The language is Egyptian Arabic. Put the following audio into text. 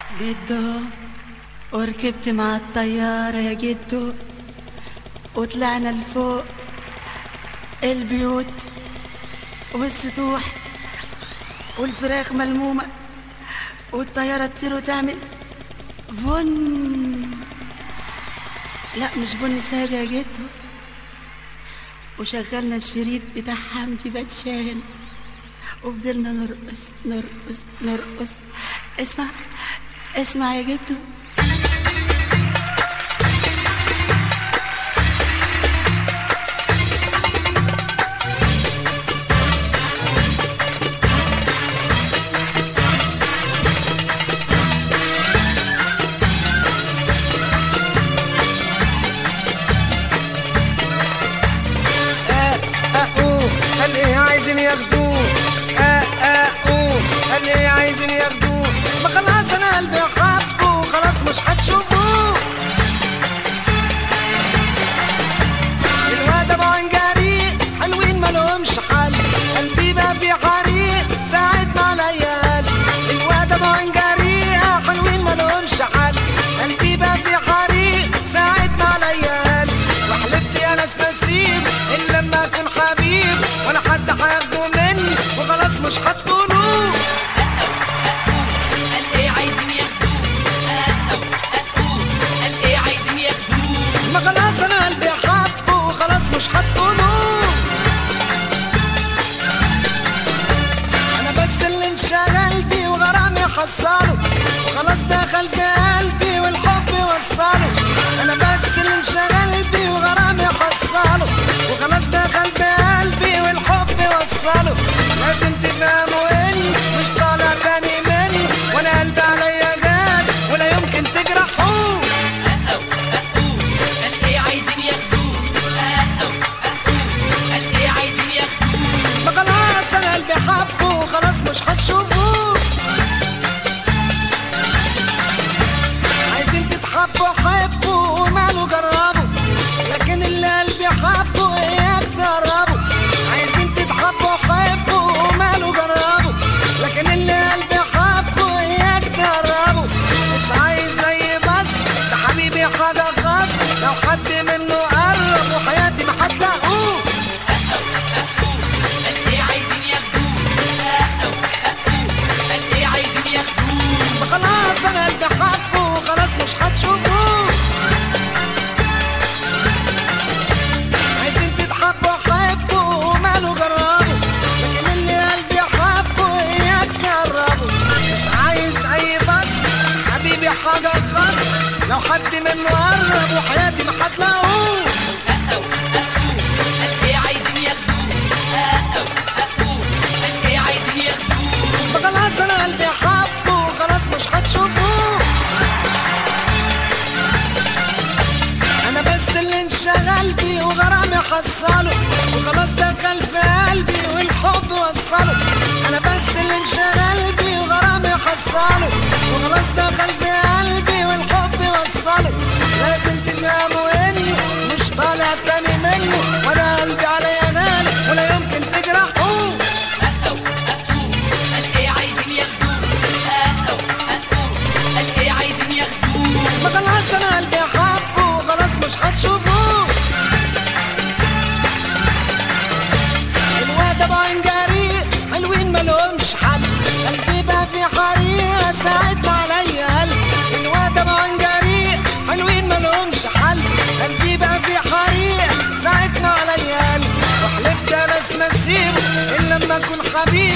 جدو وركبت مع الطيارة يا جدو وطلعنا لفوق البيوت والسطوح والفراخ ملمومة والطيارة تطير وتعمل فن لا مش بن سادة يا جدو وشغلنا الشريط بتاع حمدي باتشاهن وفضلنا نرقص نرقص نرقص اسمع اسمع يا جدو قال ايه عايزين ياخدوه اه اه اوه قال ايه عايزين ياخدوه ما خلاص انا قلبي حبه خلاص مش هتشوفوه الواد ابو عنجري حلوين مالهمش حل قلبي بقى في حريق ساعدنا عليا قلب الواد ابو عنجري حلوين مالهمش حل قلبي بقى في حريق ساعدنا عليا قلب وحلفت يا ناس ما اسيب الا لما اكون حبيب ولا حد هياخده مني وخلاص مش هتقولوه قال ايه عايزين ياخدوه اه او اه قال ايه عايزين ياخدوه ما خلاص انا قلبي حبه وخلاص مش هتقولوه انا بس اللي انشغل بيه وغرامي حصله وخلاص دخل في قلبي والحب وصله انا بس اللي انشغل بيه وغرامي حصله وخلاص دخل في قلبي والحب وصله لازم تفهموا اني مش طالع تاني مني وانا قلبي عليا غال ولا يمكن تجرحوه اه او اه قال ايه عايزين ياخدوه اه او اه قال ايه عايزين ياخدوه ما خلاص انا قلبي حبه وخلاص مش هتشوفوه عايزين تتحبوا حبوا وماله جربوا لكن اللي قلبي حبه اياك تقربوا عايزين تتحبوا حبوا وماله جربوا لكن اللي قلبي حبه اياك تقربوا مش عايز زي بس ده حبيبي حاجه خاص لو حد منه قرب وحياتي ما هتلاقوه قال ايه عايزين ياخدوه اه او اه قال ايه عايزين ياخدوه ما خلاص انا قلبي حبه وخلاص مش هتشوفوه عايزين تتحبوا حبوا وماله جربوا لكن اللي قلبي حبه اياك تقربوا مش عايز اي بس حبيبي حاجه خاص لو حد منه قرب وحياتي ما هتلاقوه اه او اه قال ايه عايزين ياخدوه اه او اه قال ايه عايزين ياخدوه ما خلاص انا قلبي حبه وخلاص مش هتشوفوه انا بس اللي انشغل بيه وغرامي حصله وخلاص دخل في قلبي والحب وصله انا بس اللي انشغل بيه وغرامي حصله وخلاص دخل في قلبي والحب وصله لازم تفهموا اني مش طالع تاني منه وانا قلبي عليا غالي ولا يمكن تجرحوه اه او اه قال ايه عايزين ياخدوه اه او اه قال ايه عايزين ياخدوه ما خلاص انا قلبي حبه وخلاص مش هتشوفوه الواد ابو عنجري حلوين مالهمش حل قلبي بقى في حريقه ساعدنا عليا قلب الواد ابو عنجري حلوين مالهمش حل قلبي بقى في حريقه ساعدنا عليا قلب وحلفت انا اسمى اسيبه الا لما اكون حبيب